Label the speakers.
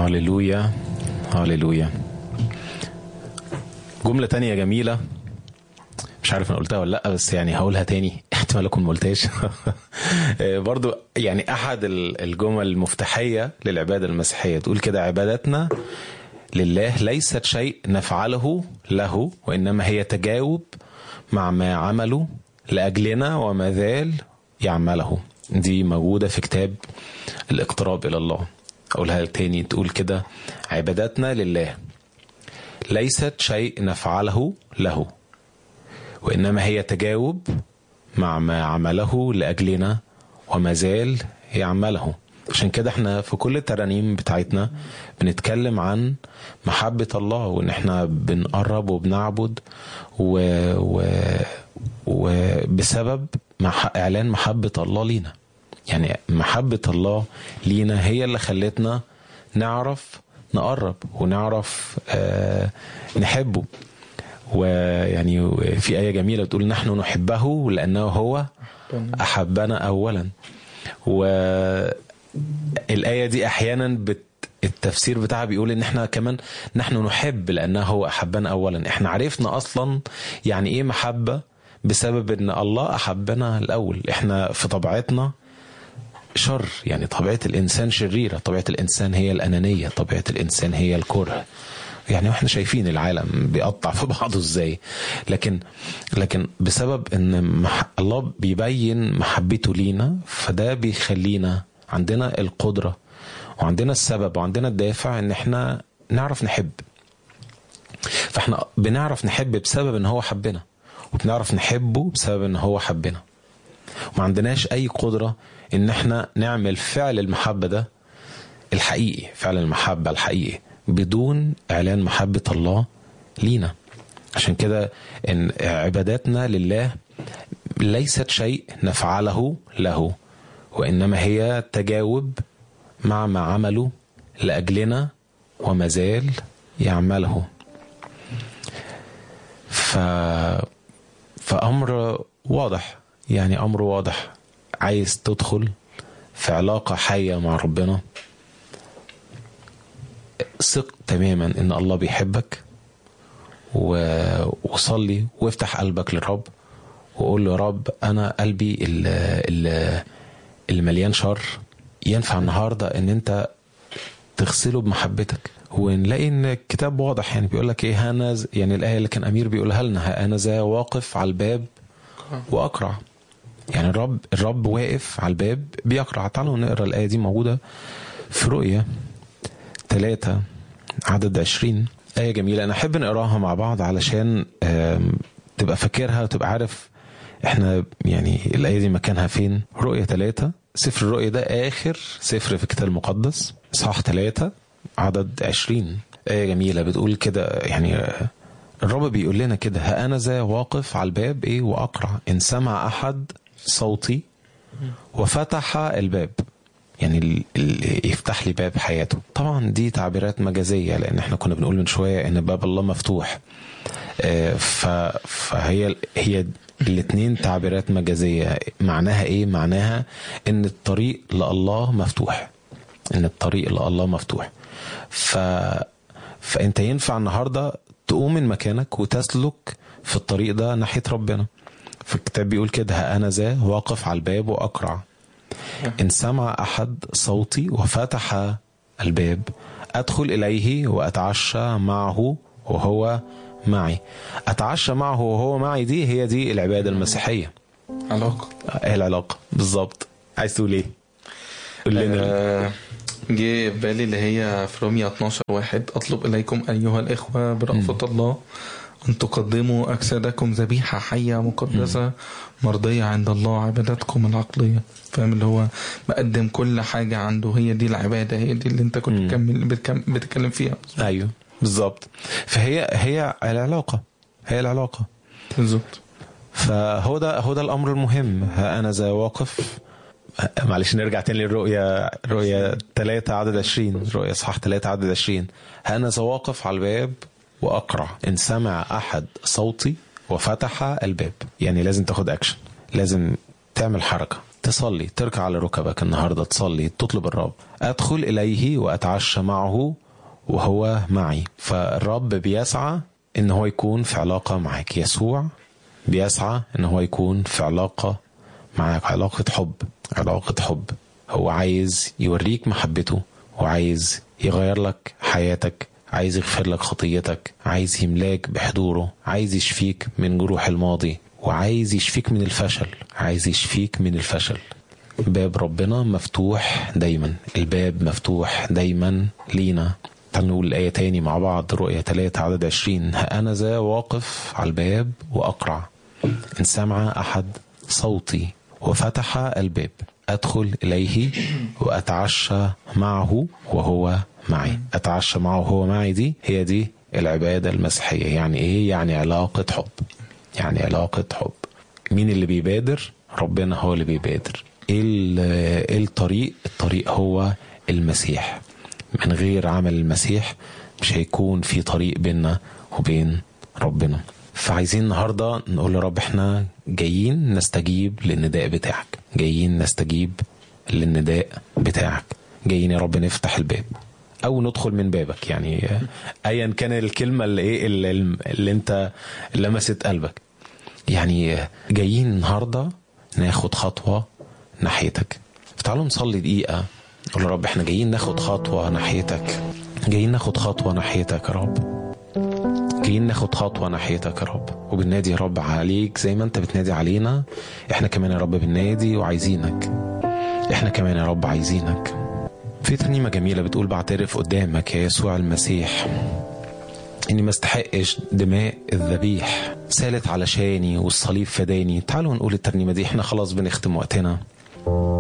Speaker 1: هللويا هللويا جملة تانية جميلة مش عارف انا قلتها ولا لا بس يعني هقولها تاني احتمال اكون ما قلتهاش برضو يعني احد الجمل المفتاحية للعبادة المسيحية تقول كده عبادتنا لله ليست شيء نفعله له وانما هي تجاوب مع ما عمله لاجلنا وما زال يعمله دي موجودة في كتاب الاقتراب الى الله اقولها تاني تقول كده عبادتنا لله ليست شيء نفعله له وانما هي تجاوب مع ما عمله لاجلنا وما زال يعمله عشان كده احنا في كل الترانيم بتاعتنا بنتكلم عن محبة الله وان احنا بنقرب وبنعبد و... و... وبسبب مح... اعلان محبة الله لينا يعني محبة الله لينا هي اللي خلتنا نعرف نقرب ونعرف آه نحبه ويعني في آية جميلة بتقول نحن نحبه لأنه هو أحبنا أولا والآية دي أحيانا بت التفسير بتاعها بيقول ان احنا كمان نحن نحب لانه هو احبنا اولا احنا عرفنا اصلا يعني ايه محبه بسبب ان الله احبنا الاول احنا في طبيعتنا شر يعني طبيعه الانسان شريره طبيعه الانسان هي الانانيه طبيعه الانسان هي الكره يعني واحنا شايفين العالم بيقطع في بعضه ازاي لكن لكن بسبب ان مح الله بيبين محبته لينا فده بيخلينا عندنا القدره وعندنا السبب وعندنا الدافع ان احنا نعرف نحب فاحنا بنعرف نحب بسبب ان هو حبنا وبنعرف نحبه بسبب ان هو حبنا وما عندناش اي قدره ان احنا نعمل فعل المحبه ده الحقيقي فعل المحبه الحقيقي بدون اعلان محبه الله لينا عشان كده ان عباداتنا لله ليست شيء نفعله له وانما هي تجاوب مع ما عمله لاجلنا وما زال يعمله ف فامر واضح يعني امر واضح عايز تدخل في علاقه حيه مع ربنا ثق تماما ان الله بيحبك وصلي وافتح قلبك للرب وقول له يا رب انا قلبي اللي مليان شر ينفع النهارده ان انت تغسله بمحبتك ونلاقي ان الكتاب واضح يعني بيقول لك ايه هانا يعني الايه اللي كان امير بيقولها لنا ها انا ذا واقف على الباب واقرع يعني الرب الرب واقف على الباب بيقرع تعالوا نقرا الايه دي موجوده في رؤيا ثلاثة عدد عشرين آية جميلة أنا أحب نقراها مع بعض علشان تبقى فاكرها وتبقى عارف احنا يعني الآية دي مكانها فين رؤية ثلاثة سفر الرؤية ده آخر سفر في الكتاب المقدس إصحاح ثلاثة عدد عشرين آية جميلة بتقول كده يعني الرب بيقول لنا كده ها أنا ذا واقف على الباب إيه وأقرع إن سمع أحد صوتي وفتح الباب يعني يفتح لي باب حياته طبعا دي تعبيرات مجازية لأن احنا كنا بنقول من شوية إن باب الله مفتوح فهي هي الاثنين تعبيرات مجازية معناها ايه معناها ان الطريق لله مفتوح ان الطريق لله مفتوح ف... فانت ينفع النهاردة تقوم من مكانك وتسلك في الطريق ده ناحية ربنا فالكتاب بيقول كده ها أنا ذا واقف على الباب وأقرع إن سمع أحد صوتي وفتح الباب أدخل إليه وأتعشى معه وهو معي أتعشى معه وهو معي دي هي دي العبادة المسيحية
Speaker 2: علاقة
Speaker 1: ايه العلاقة بالظبط عايز تقول ايه قول لنا
Speaker 2: آه، جه في بالي اللي هي في رومية 12 واحد أطلب إليكم أيها الإخوة برأفة الله أن تقدموا أجسادكم ذبيحة حية مقدسة مرضية عند الله عبادتكم العقلية فاهم اللي هو مقدم كل حاجة عنده هي دي العبادة هي دي اللي أنت كنت بتكمل بتكم- بتتكلم فيها
Speaker 1: ايوه بالظبط فهي هي العلاقة هي العلاقة
Speaker 2: بالظبط
Speaker 1: فهو ده هو ده الامر المهم ها انا ذا واقف معلش نرجع تاني للرؤيا رؤيا 3 عدد 20 رؤيا اصحاح 3 عدد 20 ها انا ذا واقف على الباب واقرع ان سمع احد صوتي وفتح الباب يعني لازم تاخد اكشن لازم تعمل حركه تصلي تركع على ركبك النهاردة تصلي تطلب الرب أدخل إليه وأتعشى معه وهو معي فالرب بيسعى إن هو يكون في علاقة معك يسوع بيسعى إن هو يكون في علاقة معك علاقة حب علاقة حب هو عايز يوريك محبته وعايز يغير لك حياتك عايز يغفر لك خطيتك عايز يملاك بحضوره عايز يشفيك من جروح الماضي وعايز يشفيك من الفشل عايز يشفيك من الفشل باب ربنا مفتوح دايما الباب مفتوح دايما لينا تعالوا نقول الآية تاني مع بعض رؤية 3 عدد 20 ها أنا ذا واقف على الباب وأقرع إن سمع أحد صوتي وفتح الباب أدخل إليه وأتعشى معه وهو معي أتعشى معه وهو معي دي هي دي العبادة المسيحية يعني إيه يعني علاقة حب يعني علاقة حب مين اللي بيبادر ربنا هو اللي بيبادر إيه الطريق الطريق هو المسيح من غير عمل المسيح مش هيكون في طريق بيننا وبين ربنا فعايزين النهاردة نقول لرب احنا جايين نستجيب للنداء بتاعك جايين نستجيب للنداء بتاعك جايين يا رب نفتح الباب او ندخل من بابك يعني ايا كان الكلمه اللي ايه اللي, اللي انت لمست قلبك يعني جايين النهارده ناخد خطوه ناحيتك تعالوا نصلي دقيقه نقول يا رب احنا جايين ناخد خطوه ناحيتك جايين ناخد خطوه ناحيتك يا رب جايين ناخد خطوه ناحيتك يا رب وبنادي يا رب عليك زي ما انت بتنادي علينا احنا كمان يا رب بننادي وعايزينك احنا كمان يا رب عايزينك في ترنيمه جميله بتقول بعترف قدامك يا يسوع المسيح اني ما استحقش دماء الذبيح سالت علشاني والصليب فداني تعالوا نقول الترنيمه دي احنا خلاص بنختم وقتنا